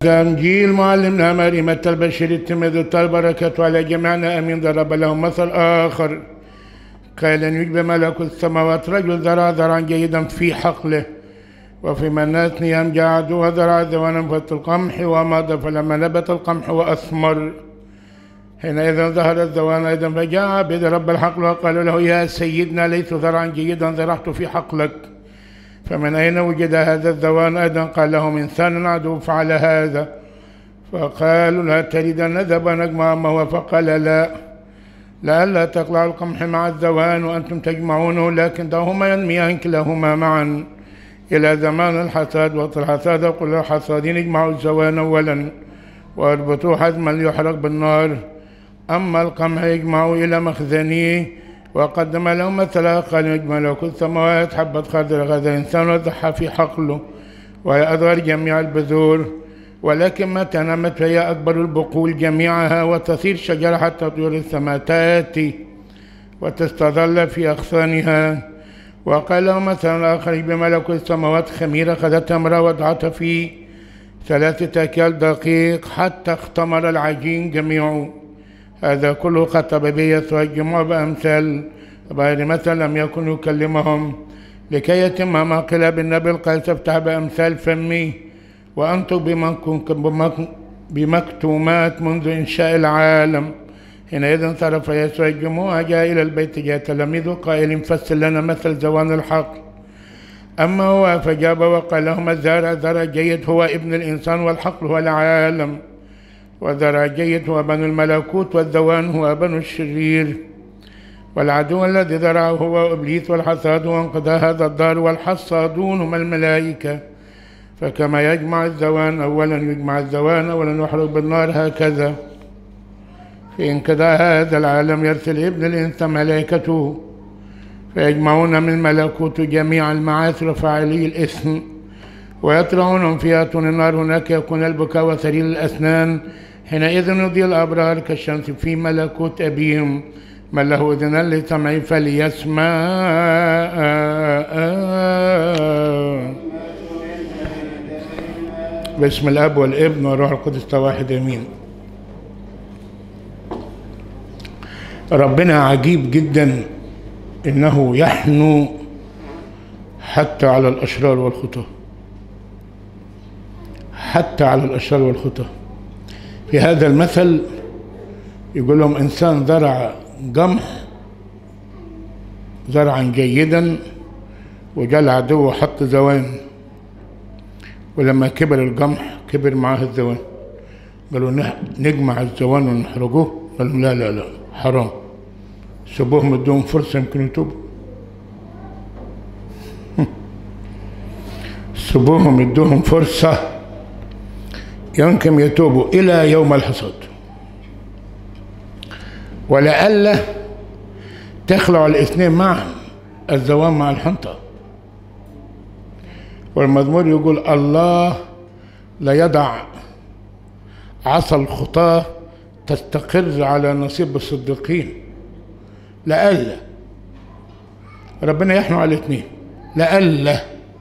تنجيل معلمنا مريمة البشير التمذ البركة على جميعنا أمين ضرب لهم مثل آخر قال أن يجب ملك السماوات رجل ذرع ذرعا جيدا في حقله وفي منات نيام جعد وذرع ذوانا فت القمح ومضى فلما نبت القمح وأثمر حينئذ ظهر الذوان أيضا فجاء عبد رب الحقل وقال له يا سيدنا ليس ذرعا جيدا ذرعت في حقلك فمن أين وجد هذا الذوان أيضا قال لهم إنسان عدو فعل هذا فقالوا لا تريد أن نذهب ونجمع ما هو فقال لا لئلا تقلع القمح مع الذوان وأنتم تجمعونه لكن دعهما ينميان كلاهما معا إلى زمان الحصاد وقت الحصاد قل الحصادين اجمعوا الزوان أولا واربطوه حزما ليحرق بالنار أما القمح يجمعوا إلى مخزنيه وقدم لهم مثلا قال يجمع له كل سماوات حبة خردل غدا إنسان وضحى في حقله وهي أصغر جميع البذور ولكن متى نمت فهي أكبر البقول جميعها وتصير شجرة حتى طيور السماء تأتي وتستظل في أغصانها وقال له مثلا آخر بملك السماوات خميرة خذت امرأة وضعتها في ثلاثة أكيال دقيق حتى اختمر العجين جميعه هذا كله خطب به يسوع الجموع بأمثال غير مثل لم يكن يكلمهم لكي يتم ما قيل بالنبي القيس افتح بأمثال فمي وأنطق بمكتومات منذ إنشاء العالم حينئذ صرف يسوع الجموع جاء إلى البيت جاء تلاميذه قائل فسر لنا مثل زوان الحق أما هو فجاب وقال لهم الزارع زرع جيد هو ابن الإنسان والحقل هو العالم وزرع جيد هو بنو الملكوت والذوان هو بنو الشرير والعدو الذي زرعه هو إبليس والحصاد هو انقضاء هذا الدار والحصادون هم الملائكة فكما يجمع الزوان أولا يجمع الزوان أولا يحرق بالنار هكذا في انقضاء هذا العالم يرسل ابن الإنسان ملائكته فيجمعون من ملكوت جميع المعاصي وفاعلي الإثم ويطرحونهم في أتون النار هناك يكون البكاء وسرير الأسنان حينئذ يضيء الأبرار كالشمس في ملكوت أبيهم من له أذنان لسمع فليسمع باسم الأب والابن والروح القدس واحد أمين ربنا عجيب جدا إنه يحنو حتى على الأشرار والخطاه حتى على الأشرار والخطى في هذا المثل يقول لهم إنسان زرع قمح زرعا جيدا وجاء العدو وحط زوان ولما كبر القمح كبر معاه الزوان قالوا نجمع الزوان ونحرقوه قالوا لا لا لا حرام سيبوهم ادوهم فرصة يمكن يتوبوا سيبوهم ادوهم فرصه يمكن يتوبوا إلى يوم الحصاد ولئلا تخلع الاثنين معا الزوام مع الحنطة والمزمور يقول الله لا يضع عصا الخطاة تستقر على نصيب الصديقين لئلا ربنا يحنو على الاثنين لئلا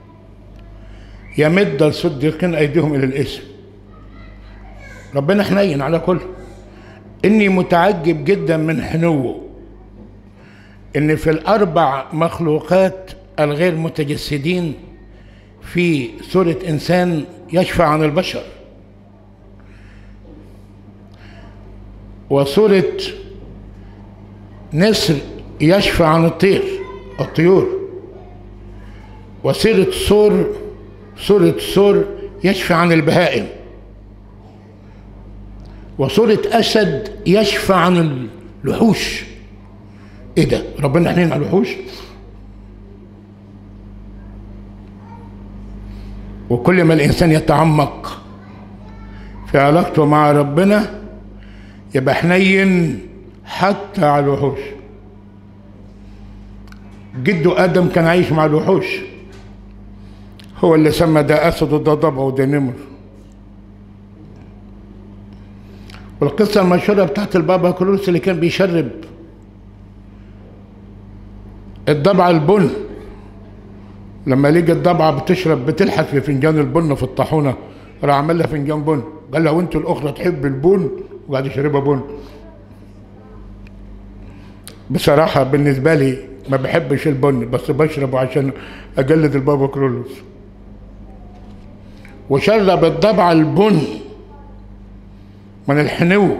يمد الصديقين ايديهم الى الاسم ربنا حنين على كل اني متعجب جدا من حنوه ان في الاربع مخلوقات الغير متجسدين في صورة انسان يشفع عن البشر وصورة نسر يشفع عن الطير الطيور وصورة سور صورة سور يشفع عن البهائم وصورة أسد يشفع عن الوحوش إيه ده؟ ربنا حنين على الوحوش؟ وكل ما الإنسان يتعمق في علاقته مع ربنا يبقى حنين حتى على الوحوش جده آدم كان عايش مع الوحوش هو اللي سمى ده أسد وده ضبع وده نمر والقصة المشهورة بتاعت البابا كرولوس اللي كان بيشرب الضبعة البن لما لقى الضبعة بتشرب بتلحس في فنجان البن في الطاحونة راح عمل لها فنجان بن قال لها وانت الاخرى تحب البن وقعد يشربها بن بصراحه بالنسبه لي ما بحبش البن بس بشربه عشان اجلد البابا كرولوس وشرب الضبع البن من الحنو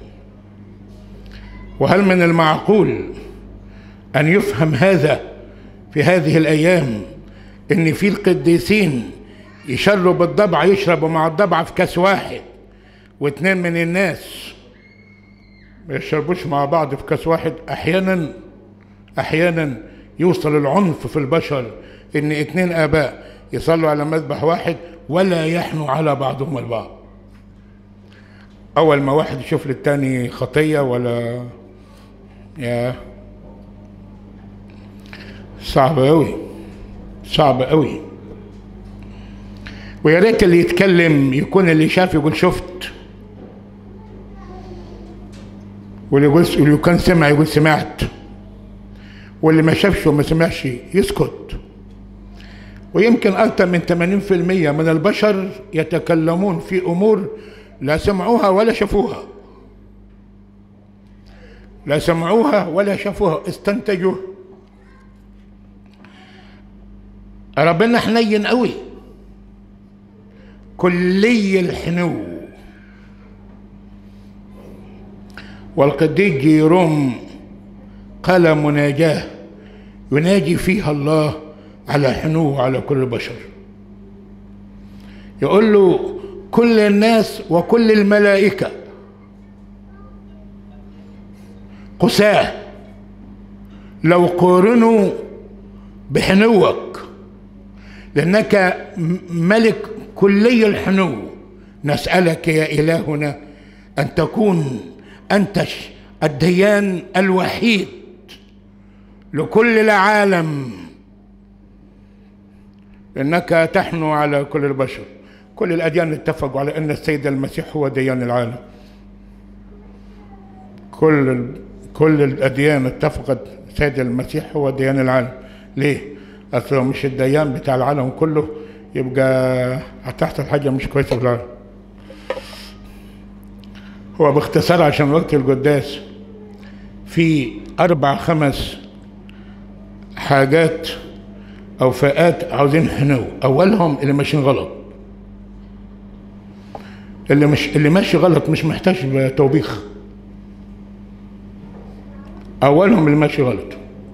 وهل من المعقول ان يفهم هذا في هذه الايام ان في القديسين يشربوا بالضبع يشربوا مع الضبع في كاس واحد واثنين من الناس ما يشربوش مع بعض في كاس واحد احيانا احيانا يوصل العنف في البشر ان اثنين اباء يصلوا على مذبح واحد ولا يحنوا على بعضهم البعض اول ما واحد يشوف للتاني خطيه ولا يا صعب قوي صعب قوي ويا ريت اللي يتكلم يكون اللي شاف يقول شفت واللي يقول واللي كان سمع يقول سمعت واللي ما شافش وما سمعش يسكت ويمكن أكثر من 80% من البشر يتكلمون في أمور لا سمعوها ولا شافوها لا سمعوها ولا شافوها استنتجوا ربنا حنين قوي كلي الحنو والقديس جيروم قال مناجاه يناجي فيها الله على حنو على كل البشر يقول له كل الناس وكل الملائكة قساة لو قارنوا بحنوك لأنك ملك كلي الحنو نسألك يا إلهنا أن تكون أنت الديان الوحيد لكل العالم انك تحنو على كل البشر كل الاديان اتفقوا على ان السيد المسيح هو ديان العالم كل كل الاديان اتفقت السيد المسيح هو ديان العالم ليه اصله مش الديان بتاع العالم كله يبقى هتحصل حاجه مش كويسه في العالم هو باختصار عشان وقت القداس في اربع خمس حاجات او فئات عاوزين حنو اولهم اللي ماشيين غلط اللي مش اللي ماشي غلط مش محتاج توبيخ اولهم اللي ماشي غلط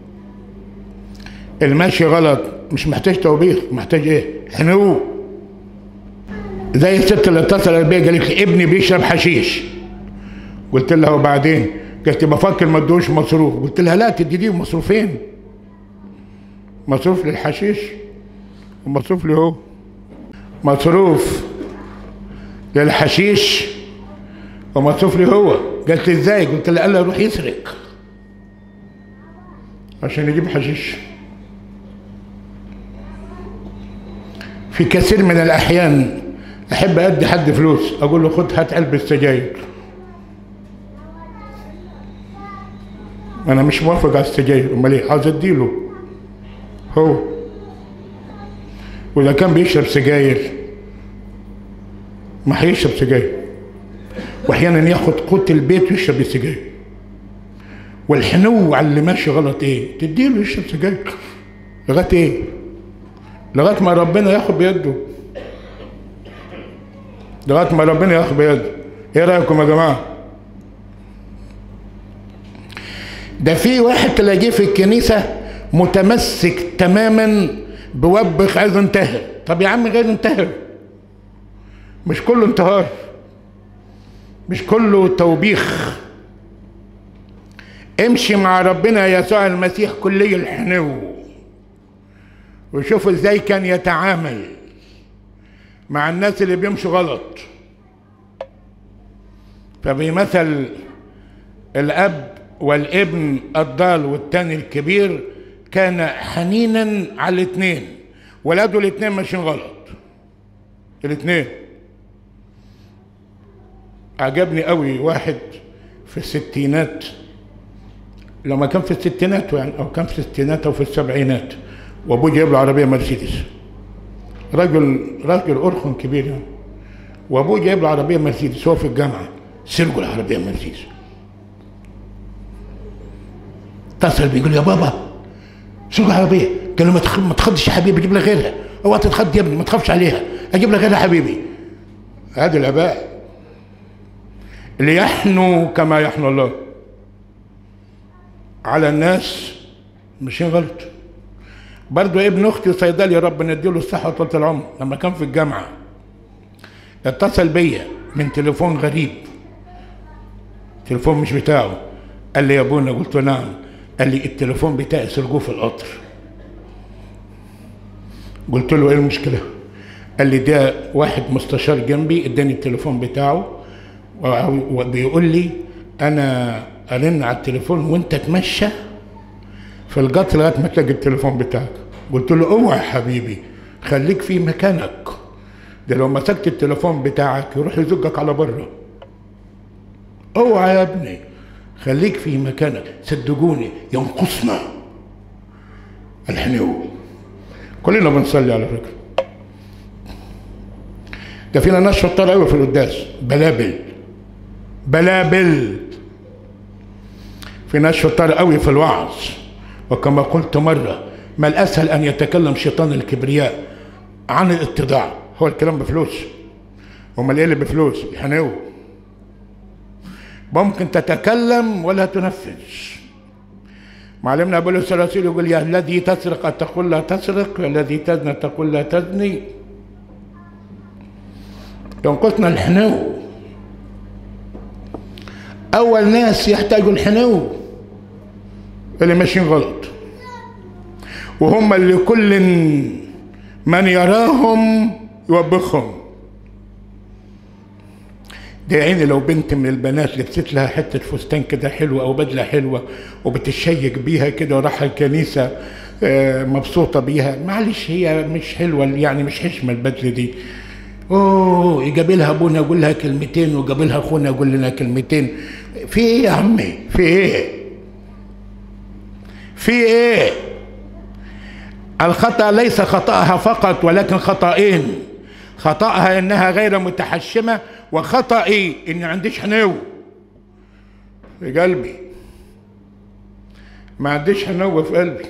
اللي ماشي غلط مش محتاج توبيخ محتاج ايه حنو زي الست اللي اتصلت بيا قالت لي ابني بيشرب حشيش قلت لها وبعدين قالت لي بفكر ما ادوش مصروف قلت لها لا تدي مصروفين مصروف للحشيش ومصروف له هو مصروف للحشيش ومصروف لي هو قالت لي ازاي قلت لها قال يروح يسرق عشان يجيب حشيش في كثير من الاحيان احب ادي حد فلوس اقول له خد هات علبه سجاير انا مش موافق على السجاير امال ايه عاوز اديله هو واذا كان بيشرب سجاير ما هيشرب سجاير واحيانا ياخد قوت البيت ويشرب السجاير والحنو على اللي ماشي غلط ايه تديله يشرب سجاير لغايه ايه لغايه ما ربنا ياخد بيده لغايه ما ربنا ياخد بيده ايه رايكم يا جماعه ده في واحد تلاقيه في الكنيسه متمسك تماما بوبخ عايز انتهر طب يا عم غير انتهر مش كله انتهار مش كله توبيخ امشي مع ربنا يسوع المسيح كلي الحنو وشوف ازاي كان يتعامل مع الناس اللي بيمشوا غلط فبمثل الاب والابن الضال والتاني الكبير كان حنينا على الاثنين ولاده الاثنين ماشيين غلط الاثنين عجبني قوي واحد في الستينات لما كان في الستينات يعني او كان في الستينات او في السبعينات وابوه جايب له عربيه مرسيدس راجل راجل ارخن كبير يعني وابوه جايب له عربيه مرسيدس هو في الجامعه سرقوا العربيه مرسيدس اتصل بيقول يا بابا سرقوا العربيه قال له ما تخ- ما تخضش يا حبيبي اجيب لك غيرها اوعى تتخض يا ابني ما تخافش عليها اجيب لك غيرها يا حبيبي هذه الاباء اللي يحنوا كما يحنو الله على الناس ماشيين غلط برضه ابن اختي صيدلي ربنا يديله الصحه وطولة العمر لما كان في الجامعه اتصل بيا من تليفون غريب تليفون مش بتاعه قال لي يا ابونا قلت له نعم قال لي التليفون بتاعي سرقوه في القطر قلت له ايه المشكله قال لي ده واحد مستشار جنبي اداني التليفون بتاعه و- وبيقول لي انا ارن على التليفون وانت تمشى في القطر لغايه ما تلاقي التليفون بتاعك قلت له اوعى يا حبيبي خليك في مكانك ده لو مسكت التليفون بتاعك يروح يزقك على بره اوعى يا ابني خليك في مكانك صدقوني ينقصنا الحنو كلنا بنصلي على فكره ده فينا ناس شطار قوي في القداس بلابل بلابل في ناس شطار قوي في الوعظ وكما قلت مرة ما الأسهل أن يتكلم شيطان الكبرياء عن الاتضاع هو الكلام بفلوس امال ايه اللي بفلوس حنو ممكن تتكلم ولا تنفذ معلمنا بولس الرسول يقول يا الذي تسرق تقول لا تسرق والذي تزنى تقول لا تزني ينقصنا الحنو اول ناس يحتاجوا الحنو اللي ماشيين غلط وهم اللي كل من يراهم يوبخهم ده يا عيني لو بنت من البنات لبست لها حته فستان كده حلوه او بدله حلوه وبتشيك بيها كده وراح الكنيسه آه، مبسوطه بيها معلش هي مش حلوه يعني مش حشمه البدله دي اوه يجاب لها ابونا يقول لها كلمتين وجاب لها اخونا يقول لنا كلمتين في ايه يا عمي في ايه في ايه الخطأ ليس خطأها فقط ولكن خطأين خطأها إنها غير متحشمة وخطأي إني عنديش حنو في قلبي ما عنديش حنو في قلبي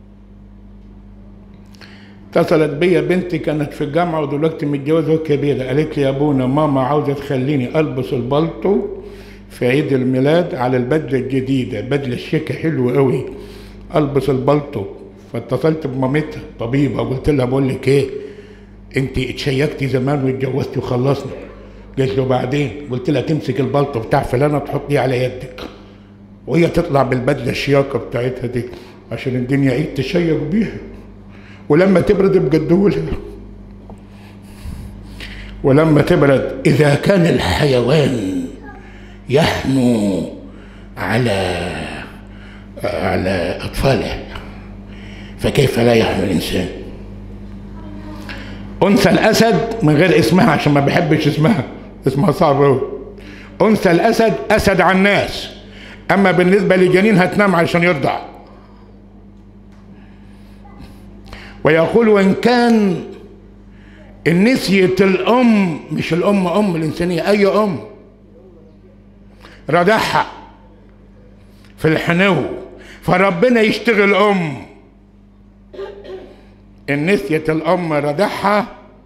اتصلت بيا بنتي كانت في الجامعة ودلوقتي متجوزة وكبيرة قالت لي يا أبونا ماما عاوزة تخليني ألبس البلطو في عيد الميلاد على البدلة الجديدة بدلة شيكة حلوة قوي ألبس البلطو فاتصلت بمامتها طبيبة قلت لها بقول لك إيه أنت اتشيكتي زمان واتجوزتي وخلصنا قالت له بعدين قلت لها تمسك البلطو بتاع فلانة تحطيه على يدك وهي تطلع بالبدلة الشياكة بتاعتها دي عشان الدنيا عيد تشيك بيها ولما تبرد بجدولها ولما تبرد إذا كان الحيوان يحنو على على أطفاله فكيف لا يحنو الإنسان أنثى الأسد من غير اسمها عشان ما بحبش اسمها اسمها صعب أوي أنثى الأسد أسد على الناس أما بالنسبة لجنين هتنام عشان يرضع ويقول وإن كان النسية الأم مش الأم أم الإنسانية أي أم ردعها في الحنو فربنا يشتغل أم النسية الأم ردعها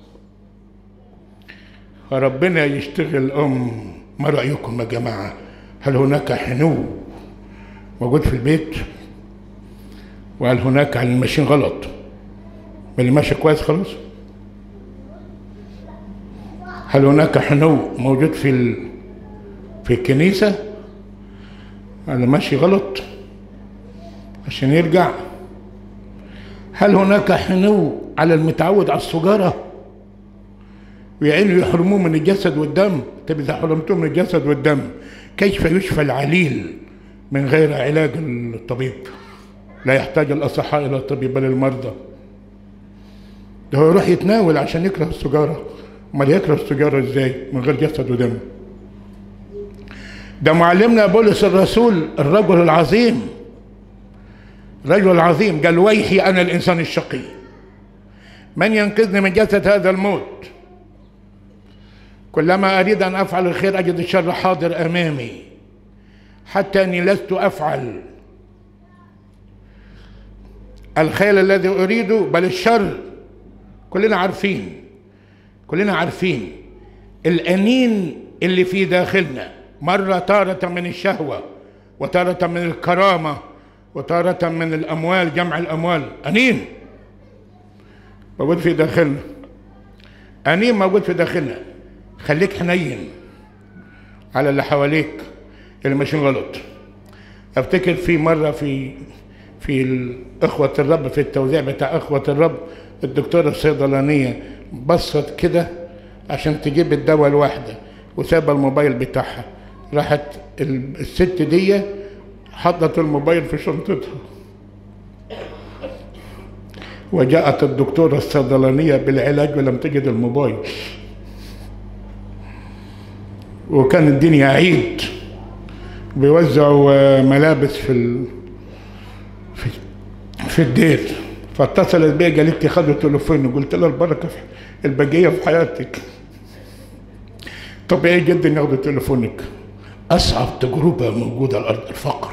فربنا يشتغل أم ما رأيكم يا جماعة هل هناك حنو موجود في البيت وهل هناك على الماشيين غلط اللي ماشي كويس خلاص هل هناك حنو موجود في ال... في الكنيسة اللي ماشي غلط عشان يرجع هل هناك حنو على المتعود على السجارة ويعينوا يحرموه من الجسد والدم طب إذا حرمتوه من الجسد والدم كيف يشفى العليل من غير علاج الطبيب لا يحتاج الأصحاء إلى الطبيب بل المرضى ده هو يروح يتناول عشان يكره السجارة امال يكره السجارة ازاي من غير جسد ودم ده معلمنا بولس الرسول الرجل العظيم الرجل العظيم قال ويحي انا الانسان الشقي من ينقذني من جسد هذا الموت كلما أريد أن أفعل الخير أجد الشر حاضر أمامي حتى أني لست أفعل الخير الذي أريده بل الشر كلنا عارفين كلنا عارفين الأنين اللي في داخلنا مرة تارة من الشهوة وتارة من الكرامة وتارة من الأموال جمع الأموال أنين موجود في داخلنا أنين موجود في داخلنا خليك حنين على اللي حواليك اللي ماشيين غلط افتكر في مره في في اخوه الرب في التوزيع بتاع اخوه الرب الدكتوره الصيدلانيه بصت كده عشان تجيب الدواء الواحده وسابه الموبايل بتاعها راحت الست دي حطت الموبايل في شنطتها وجاءت الدكتورة الصيدلانية بالعلاج ولم تجد الموبايل وكان الدنيا عيد بيوزعوا ملابس في ال... في, في الدير فاتصلت بيا قالت لي خدوا تليفوني قلت لها البركه في البقيه في حياتك طبيعي جدا ياخدوا تليفونك اصعب تجربه موجوده على الارض الفقر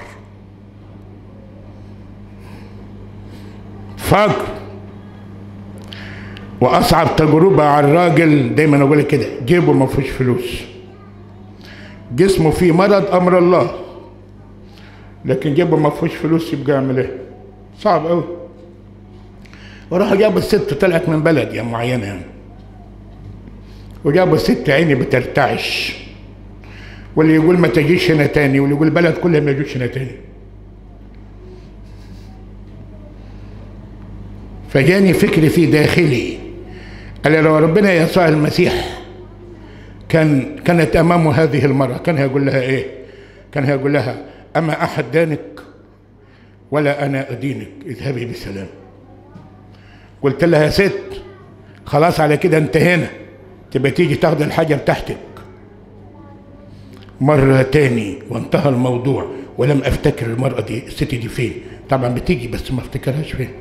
فقر واصعب تجربه على الراجل دايما اقول كده جيبه ما فيهوش فلوس جسمه فيه مرض امر الله لكن جيبه ما فيهوش فلوس يبقى يعمل ايه؟ صعب قوي وراحوا جابوا الست طلعت من بلد يعني معينه يعني وجابوا الست عيني بترتعش واللي يقول ما تجيش هنا تاني واللي يقول البلد كلها ما يجوش هنا تاني فجاني فكر في داخلي قال لو ربنا يسوع المسيح كان كانت امامه هذه المراه كان هيقول لها ايه كان هيقول لها اما احد دانك ولا انا ادينك اذهبي بسلام قلت لها يا ست خلاص على كده انتهينا تبقى تيجي تاخد الحاجه بتاعتك مرة تاني وانتهى الموضوع ولم افتكر المرأة دي الست دي فين طبعا بتيجي بس ما افتكرهاش فين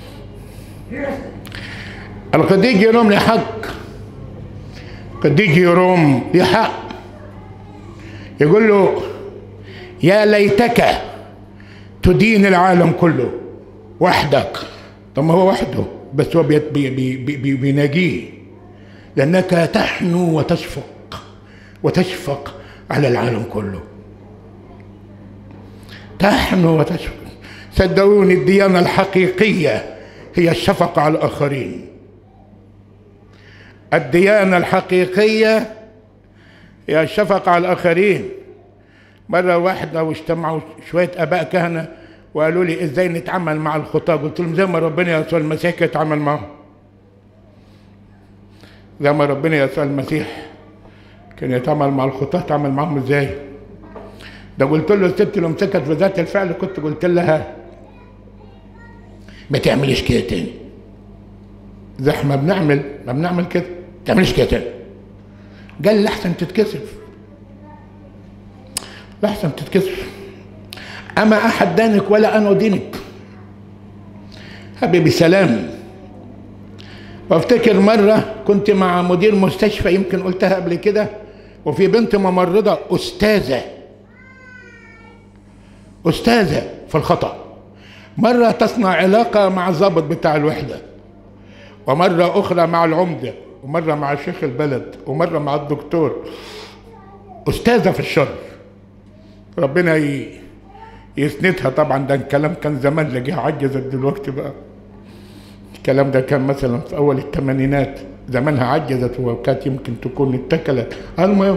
القديس يروم لي حق قديس يروم لي حق يقول له يا ليتك تدين العالم كله وحدك طب ما هو وحده بس هو بي بي بي بي بيناجيه لأنك تحنو وتشفق وتشفق على العالم كله تحنو وتشفق صدقوني الديانة الحقيقية هي الشفقة على الآخرين الديانة الحقيقية هي الشفقة على الآخرين مرة واحدة واجتمعوا شوية آباء كهنة وقالوا لي ازاي نتعامل مع الخطاة قلت لهم زي ما ربنا يسوع المسيح يتعامل معهم زي ما ربنا يسوع المسيح كان يتعامل مع الخطاة تعامل معهم ازاي ده قلت له الست اللي مسكت في ذات الفعل كنت قلت لها ما تعمليش كده تاني زي ما بنعمل ما بنعمل كده ما تعمليش كده تاني قال لي احسن تتكسف احسن تتكسف اما احد دانك ولا انا دينك حبيبي سلام وافتكر مرة كنت مع مدير مستشفى يمكن قلتها قبل كده وفي بنت ممرضة أستاذة أستاذة في الخطأ مرة تصنع علاقة مع الضابط بتاع الوحدة ومرة أخرى مع العمدة ومرة مع شيخ البلد ومرة مع الدكتور أستاذة في الشر ربنا ي... يسندها طبعا ده الكلام كان زمان لقيها عجزت دلوقتي بقى الكلام ده كان مثلا في اول الثمانينات زمانها عجزت وكانت يمكن تكون اتكلت المهم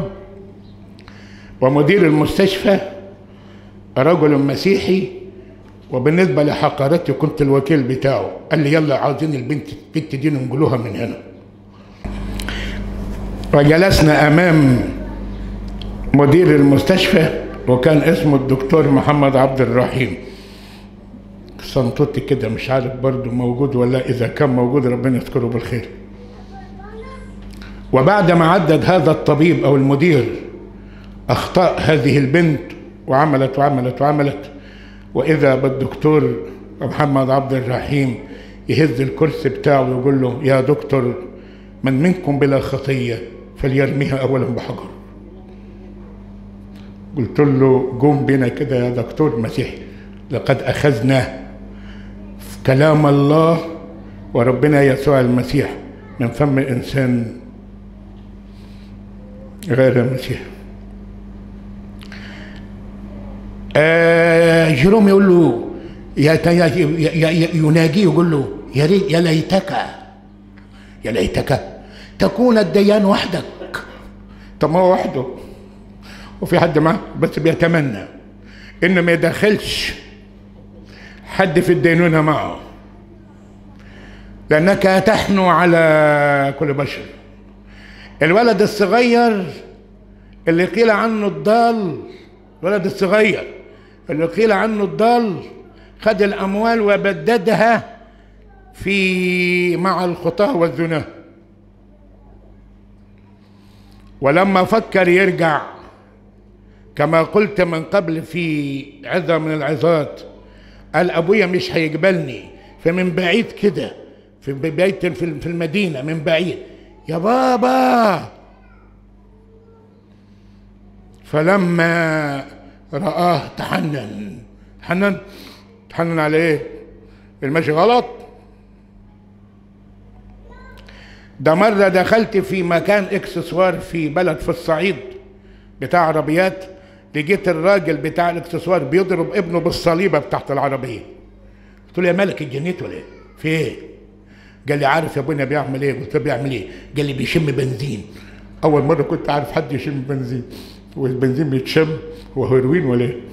ومدير المستشفى رجل مسيحي وبالنسبه لحقارتي كنت الوكيل بتاعه قال لي يلا عاوزين البنت البنت دي ننقلوها من هنا وجلسنا امام مدير المستشفى وكان اسمه الدكتور محمد عبد الرحيم صنطوطي كده مش عارف برضه موجود ولا اذا كان موجود ربنا يذكره بالخير وبعد ما عدد هذا الطبيب او المدير اخطاء هذه البنت وعملت وعملت وعملت واذا بالدكتور محمد عبد الرحيم يهز الكرسي بتاعه ويقول له يا دكتور من منكم بلا خطيه فليرميها اولا بحجر قلت له قوم بنا كده يا دكتور مسيحي لقد اخذنا في كلام الله وربنا يسوع المسيح من فم انسان غير المسيح آه جيروم يقول له يا يناجيه يقول له يا ريت يا ليتك يا ليتك تكون الديان وحدك طب ما هو وحده وفي حد معاه بس بيتمنى انه ما يدخلش حد في الدينونة معه لأنك تحنو على كل بشر الولد الصغير اللي قيل عنه الضال الولد الصغير اللي قيل عنه الضال خد الأموال وبددها في مع الخطاة والزنا ولما فكر يرجع كما قلت من قبل في عظة من العظات قال أبويا مش هيقبلني فمن بعيد كده في بيت في المدينة من بعيد يا بابا فلما رآه تحنن تحنن تحنن على ايه المشي غلط ده مرة دخلت في مكان اكسسوار في بلد في الصعيد بتاع عربيات لقيت الراجل بتاع الاكسسوار بيضرب ابنه بالصليبة بتاعت العربية قلت له يا مالك اتجنيت ولا ايه؟ في ايه؟ قال لي عارف يا ابونا بيعمل ايه؟ قلت له بيعمل ايه؟ قال لي بيشم بنزين اول مرة كنت عارف حد يشم بنزين والبنزين بيتشم هو هيروين ولا ايه؟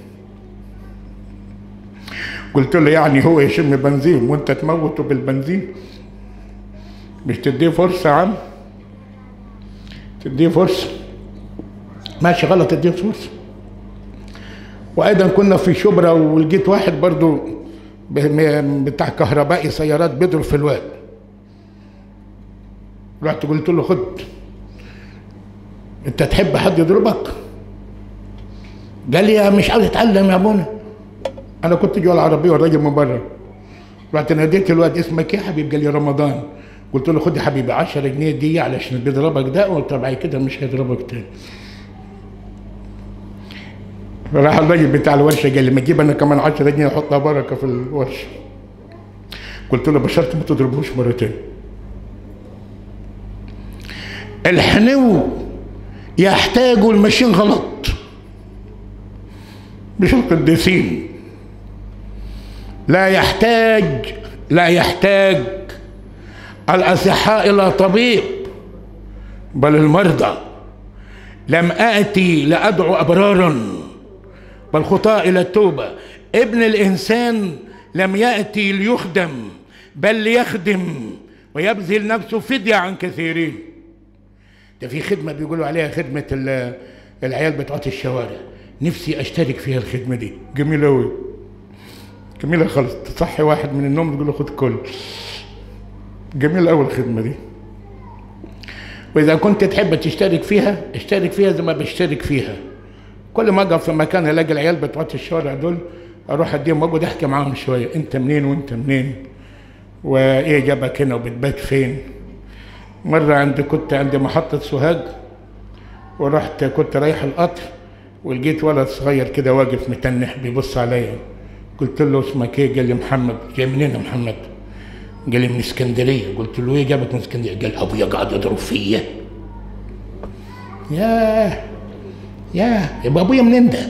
قلت له يعني هو يشم بنزين وانت تموته بالبنزين مش تديه فرصة يا عم تديه فرصة ماشي غلط تديه فرصة وايضا كنا في شبرا ولقيت واحد برضو بتاع كهربائي سيارات بيضرب في الواد رحت قلت له خد انت تحب حد يضربك قال لي مش عاوز اتعلم يا ابونا انا كنت جوا العربيه والراجل من بره رحت ناديت الواد اسمك ايه يا حبيبي قال لي رمضان قلت له خد يا حبيبي 10 جنيه دي علشان بيضربك ده قلت بعد كده مش هيضربك تاني راح الراجل بتاع الورشه قال لي ما تجيب انا كمان 10 جنيه احطها بركه في الورشه قلت له بشرط ما تضربوش مرتين الحنو يحتاج الماشين غلط مش القديسين لا يحتاج لا يحتاج الاصحاء الى طبيب بل المرضى لم اتي لادعو ابرارا بل خطاة الى التوبه ابن الانسان لم ياتي ليخدم بل ليخدم ويبذل نفسه فديه عن كثيرين ده في خدمه بيقولوا عليها خدمه العيال بتوعت الشوارع نفسي اشترك فيها الخدمه دي جميله قوي جميله خالص تصحي واحد من النوم تقول له خد كل جميل قوي الخدمه دي واذا كنت تحب تشترك فيها اشترك فيها زي ما بشترك فيها كل ما اقف في مكان الاقي العيال بتوعت الشوارع دول اروح اديهم واقعد احكي معاهم شويه انت منين وانت منين وايه جابك هنا وبتبات فين مره عند كنت عند محطه سوهاج ورحت كنت رايح القطر ولقيت ولد صغير كده واقف متنح بيبص عليا قلت له اسمك ايه قال لي محمد جاي منين يا محمد قال لي من اسكندريه قلت له ايه جابك من اسكندريه قال ابويا قاعد يضرب فيا ياه ياه يبقى ابويا منين ده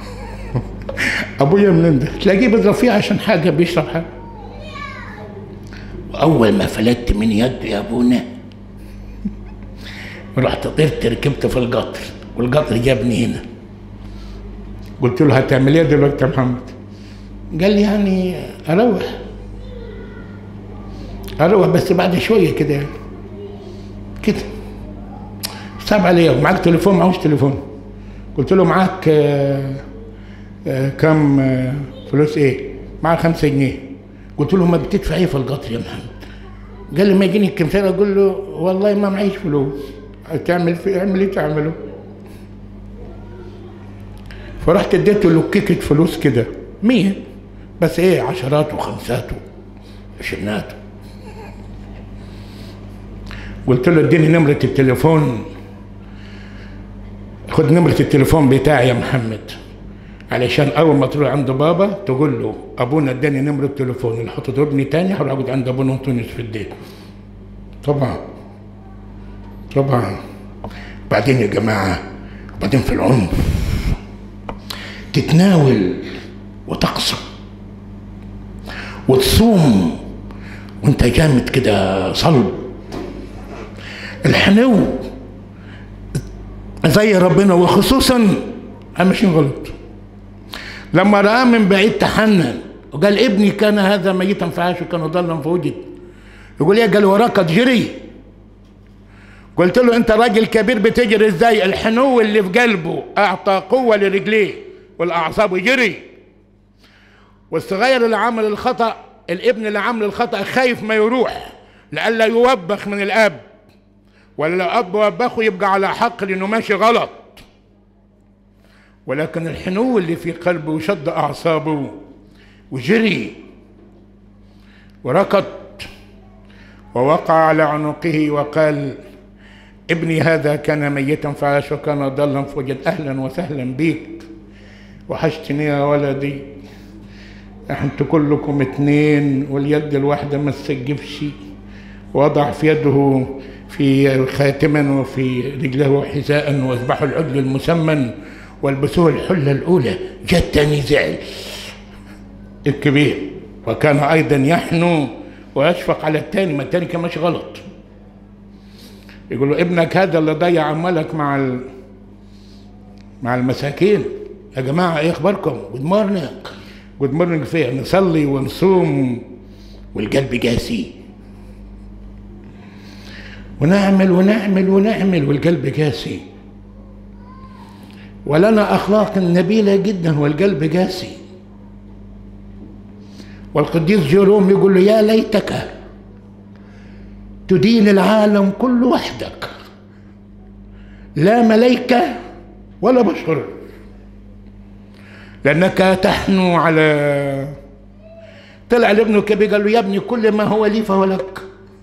ابويا منين ده تلاقيه بيضرب فيه عشان حاجه بيشرب حاجه واول ما فلتت من يده يا ابونا رحت طرت ركبت في القطر والقطر جابني هنا قلت له هتعمل ايه دلوقتي يا محمد قال لي يعني اروح اروح بس بعد شويه كده يعني كده صعب عليا معاك تليفون معهوش تليفون قلت له معاك آه آه كم آه فلوس ايه معاك خمسة جنيه قلت له ما بتدفع ايه في القطر يا محمد قال لي ما يجيني الكمثال اقول له والله ما معيش فلوس تعمل في اعمل ايه تعمله فرحت اديته له كيكة فلوس كده مية بس ايه عشرات وخمسات وعشرينات قلت له اديني نمرة التليفون خد نمرة التليفون بتاعي يا محمد علشان اول ما تروح عند بابا تقول له ابونا اداني نمرة التليفون اللي هتضربني تاني هروح اقعد عند ابونا انطونيوس في الدين طبعا طبعا بعدين يا جماعة بعدين في العنف تتناول وتقسم وتصوم وانت جامد كده صلب الحنو زي ربنا وخصوصا ماشيين غلط لما رآه من بعيد تحنن وقال ابني كان هذا ميتا فعاش وكان ضلا فوجد يقول ايه قال وراك جري قلت له انت راجل كبير بتجري ازاي الحنو اللي في قلبه اعطى قوه لرجليه والاعصاب جري والصغير اللي عمل الخطا الابن اللي عمل الخطا خايف ما يروح لئلا يوبخ من الاب ولا لو اب وبخه يبقى على حق لانه ماشي غلط ولكن الحنو اللي في قلبه وشد اعصابه وجري وركض ووقع على عنقه وقال ابني هذا كان ميتا فعاش وكان ضلا فوجد اهلا وسهلا بيك وحشتني يا ولدي انتوا كلكم اتنين واليد الواحدة ما تسجفش وضع في يده في خاتما وفي رجله حذاء واذبحوا العدل المسمن والبسوه الحلة الأولى جاء التاني زعل الكبير وكان أيضا يحنو ويشفق على التاني ما التاني كان ماشي غلط يقول له ابنك هذا اللي ضيع عمالك مع ال... مع المساكين يا جماعة ايه اخباركم جود مورنينج جود مورنينج فين نصلي ونصوم والقلب جاسي ونعمل ونعمل ونعمل والقلب جاسي ولنا أخلاق نبيلة جدا والقلب جاسي والقديس جيروم يقول له يا ليتك تدين العالم كله وحدك لا ملائكة ولا بشر لأنك تحنو على طلع لابنه الكبير قال له يا ابني كل ما هو لي فهو لك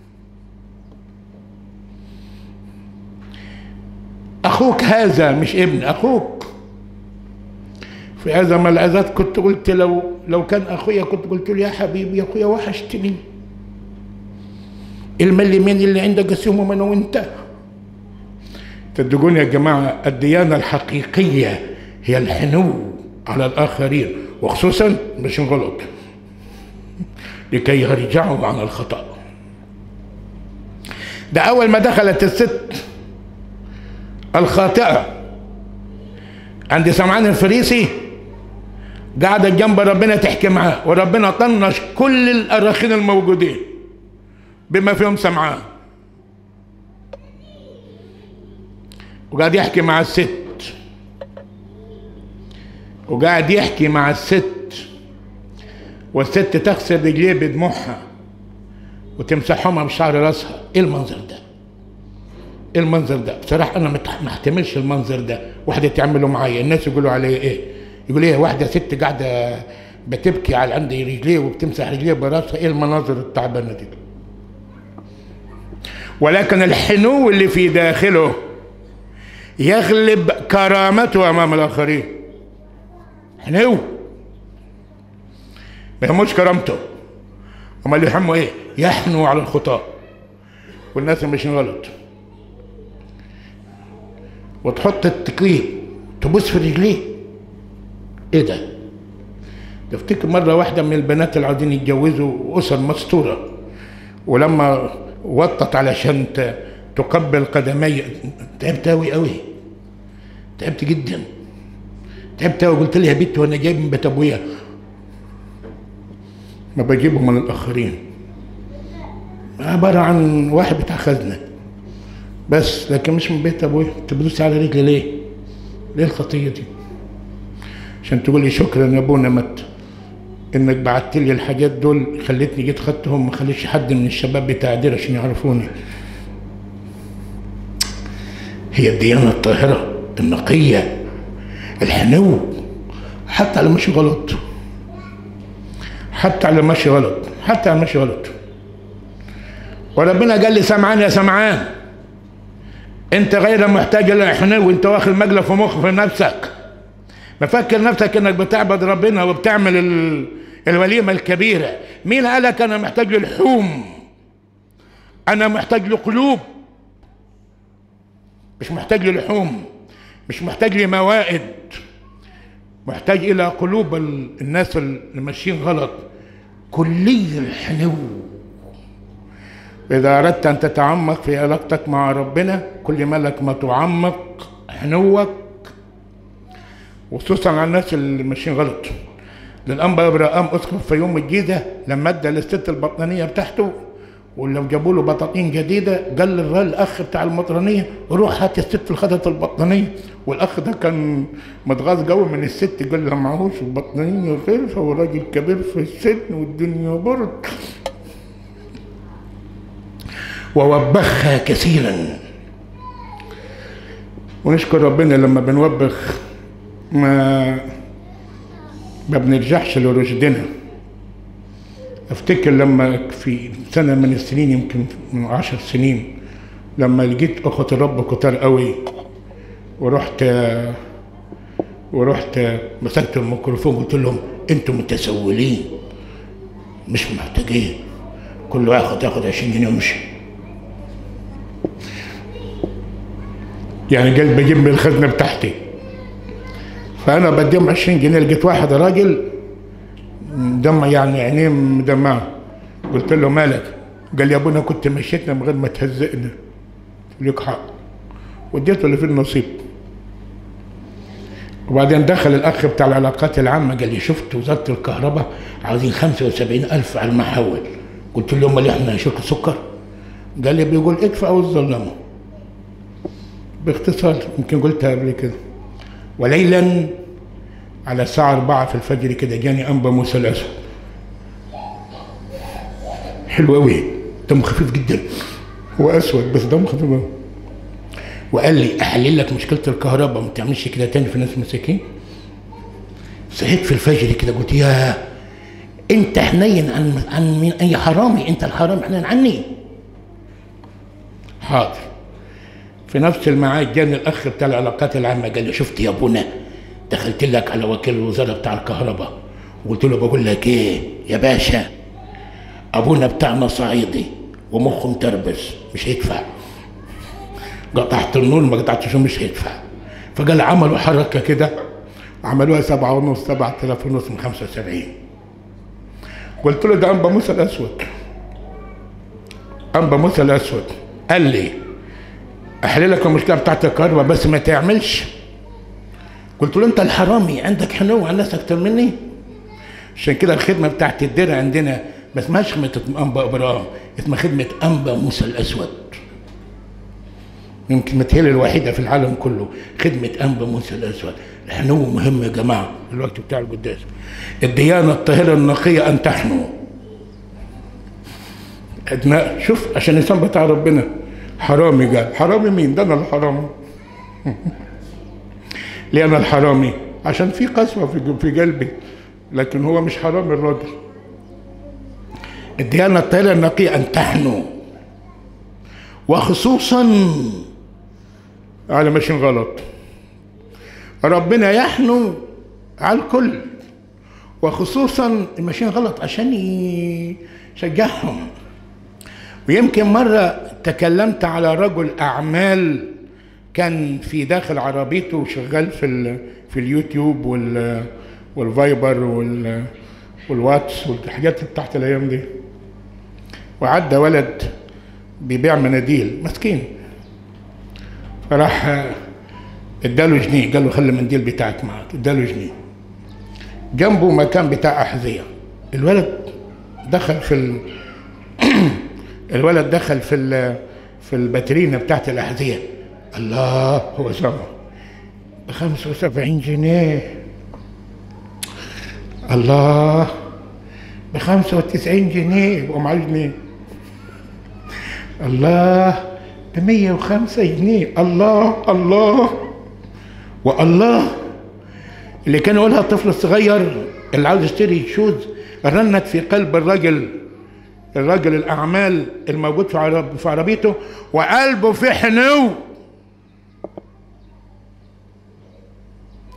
أخوك هذا مش ابن أخوك في هذا ما الأذات كنت قلت لو لو كان أخويا كنت قلت له يا حبيبي يا أخويا وحشتني الملمين اللي عندك قسمهم أنا وأنت صدقوني يا جماعة الديانة الحقيقية هي الحنو على الآخرين وخصوصا مش غلط لكي يرجعوا عن الخطأ ده أول ما دخلت الست الخاطئة عند سمعان الفريسي قاعدة جنب ربنا تحكي معاه وربنا طنش كل الأراخين الموجودين بما فيهم سمعان وقاعد يحكي مع الست وقاعد يحكي مع الست والست تغسل رجليه بدموعها وتمسحهم بشعر راسها ايه المنظر ده ايه المنظر ده بصراحه انا ما احتملش المنظر ده واحده تعمله معايا الناس يقولوا عليا ايه يقول ايه واحده ست قاعده بتبكي على عند رجليه وبتمسح رجليه براسها ايه المناظر التعبانه دي ولكن الحنو اللي في داخله يغلب كرامته امام الاخرين حنو ما يهموش كرامته امال اللي يهمه ايه يحنو على الخطاه والناس ماشيين غلط وتحط التكليف تبص في رجليه ايه ده تفتكر مرة واحدة من البنات اللي عايزين يتجوزوا أسر مستورة ولما وطت علشان تقبل قدمي تعبت أوي أوي تعبت جدا تعبت أوي قلت لها يا بنت وأنا جايب من بيت أبويا ما بجيبهم من الآخرين عبارة عن واحد بتاع خزنة بس لكن مش من بيت ابويا تبص على رجلي ليه؟ ليه الخطيه دي؟ عشان تقول لي شكرا يا ابونا مت انك بعت لي الحاجات دول خلتني جيت خدتهم ما خليش حد من الشباب بتاع دير عشان يعرفوني هي الديانه الطاهره النقيه الحنو حتى على ماشي غلط حتى على ماشي غلط حتى على ماشي غلط وربنا قال لي سمعان يا سمعان انت غير محتاج الى حنو وانت واخد مجلى في مخ في نفسك مفكر نفسك انك بتعبد ربنا وبتعمل ال... الوليمة الكبيرة مين قالك انا محتاج للحوم انا محتاج لقلوب مش محتاج للحوم مش محتاج لموائد محتاج الى قلوب الناس اللي ماشيين غلط كلي الحنو إذا أردت أن تتعمق في علاقتك مع ربنا كل ما لك ما تعمق حنوك وخصوصا على الناس اللي ماشيين غلط للأنبا إبراهام أسقف في يوم الجيزة لما ادى للست البطانية بتاعته ولو جابوا له بطاطين جديدة قال للراجل الأخ بتاع المطرانية روح هات الست اللي خدت البطانية والأخ ده كان متغاظ قوي من الست قال له معهوش البطانية غير هو راجل كبير في السن والدنيا برد ووبخها كثيرا ونشكر ربنا لما بنوبخ ما ما بنرجعش لرشدنا افتكر لما في سنة من السنين يمكن من عشر سنين لما لقيت اخوة الرب كتار قوي ورحت ورحت مسكت الميكروفون قلت لهم انتم متسولين مش محتاجين كل واحد ياخد 20 جنيه ويمشي يعني قال بجيب من الخزنه بتاعتي فانا بديهم 20 جنيه لقيت واحد راجل دم يعني عينيه مدمعه قلت له مالك قال لي يا ابونا كنت مشيتنا من غير ما تهزقنا ليك حق واديته اللي في النصيب وبعدين دخل الاخ بتاع العلاقات العامه قال لي شفت وزاره الكهرباء عاوزين 75 الف على المحول قلت له امال احنا شركه سكر قال لي بيقول ادفع وتظلموا باختصار يمكن قلتها قبل كده وليلا على الساعة أربعة في الفجر كده جاني أنبا موسى الأسود حلو أوي دمه خفيف جدا هو أسود بس دمه خفيف أوي وقال لي أحلل لك مشكلة الكهرباء ما تعملش كده تاني في ناس مساكين صحيت في الفجر كده قلت يا أنت حنين عن عن مين أي حرامي أنت الحرامي حنين عني حاضر في نفس الميعاد جاني الاخ بتاع العلاقات العامه قال لي شفت يا ابونا دخلت لك على وكيل الوزاره بتاع الكهرباء وقلت له بقول لك ايه يا باشا ابونا بتاعنا صعيدي ومخه متربس مش هيدفع قطعت النور ما قطعتش مش هيدفع فقال عملوا حركه كده عملوها سبعة ونص سبعة آلاف ونص من خمسة وسبعين قلت له ده أنبا موسى الأسود أنبا موسى الأسود قال لي احل لك المشكله بتاعت الكهرباء بس ما تعملش قلت له انت الحرامي عندك حنو على الناس اكتر مني عشان كده الخدمه بتاعت الدرع عندنا ما اسمهاش خدمه انبا ابراهيم اسمها خدمه انبا موسى الاسود يمكن متهيألي الوحيده في العالم كله خدمه انبا موسى الاسود الحنو مهم يا جماعه الوقت بتاع القداس الديانه الطاهره النقيه ان تحنو ادنى شوف عشان الانسان بتاع ربنا حرامي قال حرامي مين ده انا الحرامي ليه انا الحرامي عشان في قسوه في في قلبي لكن هو مش حرامي الراجل الديانه الطاهره النقيه ان تحنو وخصوصا على ماشيين غلط ربنا يحنو على الكل وخصوصا الماشيين غلط عشان يشجعهم ويمكن مرة تكلمت على رجل أعمال كان في داخل عربيته وشغال في ال في اليوتيوب وال والفايبر وال والواتس والحاجات بتاعت الأيام دي وعدى ولد بيبيع مناديل مسكين فراح اداله جنيه قال له خلي المنديل بتاعك معك اداله جنيه جنبه مكان بتاع أحذية الولد دخل في ال... الولد دخل في ال... في الباترينا بتاعت الأحذية الله هو سمع ب 75 جنيه الله ب 95 جنيه ومعاه جنيه الله ب 105 جنيه الله الله والله اللي كان يقولها الطفل الصغير اللي عاوز يشتري شوز رنت في قلب الراجل الراجل الاعمال الموجود في عرب في عربيته وقلبه في حنو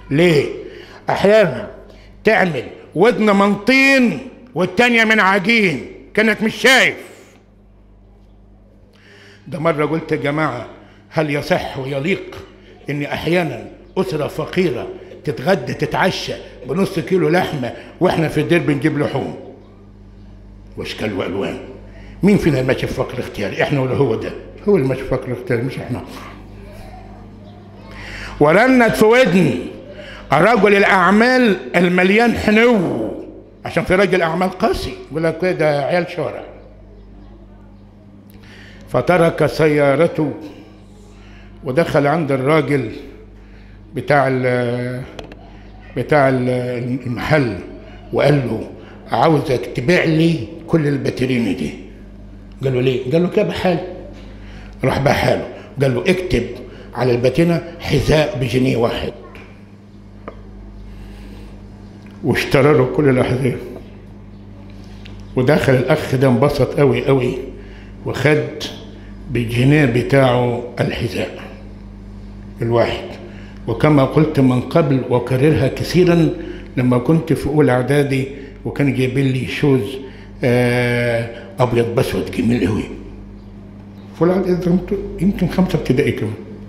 ليه احيانا تعمل ودن من طين والتانية من عجين كانك مش شايف ده مرة قلت يا جماعة هل يصح ويليق ان احيانا اسرة فقيرة تتغدى تتعشى بنص كيلو لحمة واحنا في الدير بنجيب لحوم واشكال والوان مين فينا ماشي في فقر اختياري احنا ولا هو ده هو اللي ماشي في فقر اختياري مش احنا ورنت في ودن رجل الاعمال المليان حنو عشان في رجل اعمال قاسي يقول لك ده عيال شارع فترك سيارته ودخل عند الراجل بتاع ال بتاع ال المحل وقال له عاوزك تبيع لي كل الباتريني دي قال له ليه؟ قال له كده بحال راح بحاله قال له اكتب على الباتينة حذاء بجنيه واحد واشترى له كل الاحذيه ودخل الاخ ده انبسط قوي قوي وخد بالجنيه بتاعه الحذاء الواحد وكما قلت من قبل وكررها كثيرا لما كنت في اولى اعدادي وكان جايبين لي شوز آه ابيض بسود جميل قوي فلان يمكن خمسه ابتدائي كمان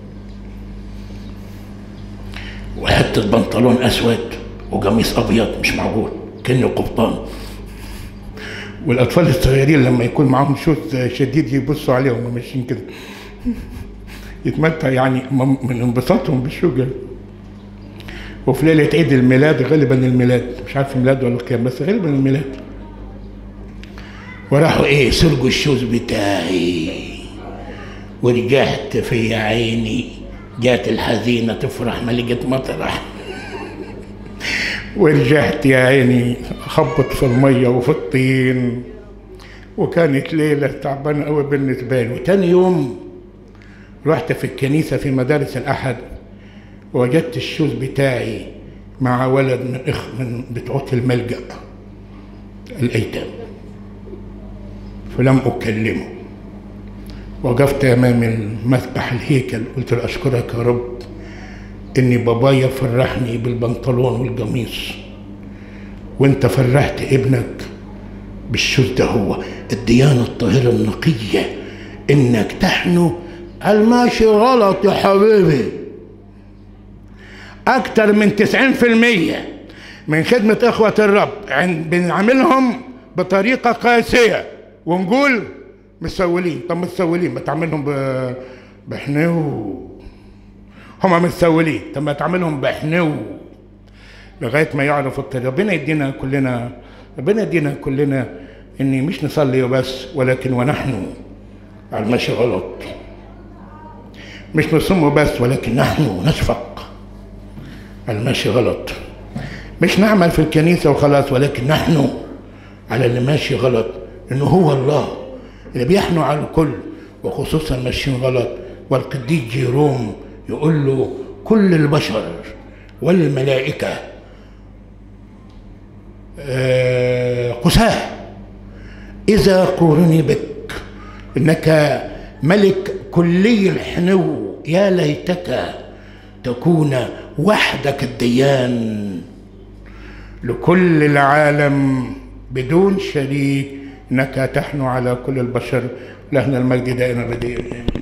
وحته بنطلون اسود وقميص ابيض مش معقول كانه قبطان والاطفال الصغيرين لما يكون معاهم شوز شديد يبصوا عليهم وهم ماشيين كده يتمتع يعني من انبساطهم بالشوجة وفي ليلة عيد الميلاد غالبا الميلاد مش عارف الميلاد ولا القيام بس غالبا الميلاد وراحوا ايه سرقوا الشوز بتاعي ورجعت في عيني جات الحزينة تفرح ما لقيت مطرح ورجعت يا عيني خبط في المية وفي الطين وكانت ليلة تعبانة قوي بالنسبة لي وتاني يوم رحت في الكنيسة في مدارس الأحد ووجدت الشوز بتاعي مع ولد من إخ من بتوع الملجأ الأيتام فلم أكلمه وقفت أمام المذبح الهيكل قلت له أشكرك يا رب إن بابايا فرحني بالبنطلون والقميص وأنت فرحت ابنك بالشوز ده هو الديانة الطاهرة النقية إنك تحنو الماشي غلط يا حبيبي أكتر من تسعين في المية من خدمة إخوة الرب بنعملهم بطريقة قاسية ونقول مسولين طب مسولين ما تعملهم بحنو هم متسولين طب ما تعملهم بحنو لغاية ما يعرفوا الطريق ربنا يدينا كلنا ربنا يدينا كلنا إني مش نصلي وبس ولكن ونحن على المشي غلط مش نصوم بس ولكن نحن نشفق الماشي غلط مش نعمل في الكنيسة وخلاص ولكن نحن على اللي ماشي غلط انه هو الله اللي بيحنوا على الكل وخصوصا ماشيين غلط والقديس جيروم يقول له كل البشر والملائكة قساه إذا قورني بك إنك ملك كلي الحنو يا ليتك تكون وحدك الديان لكل العالم بدون شريك انك تحنو على كل البشر لهنا المجد دائما بديع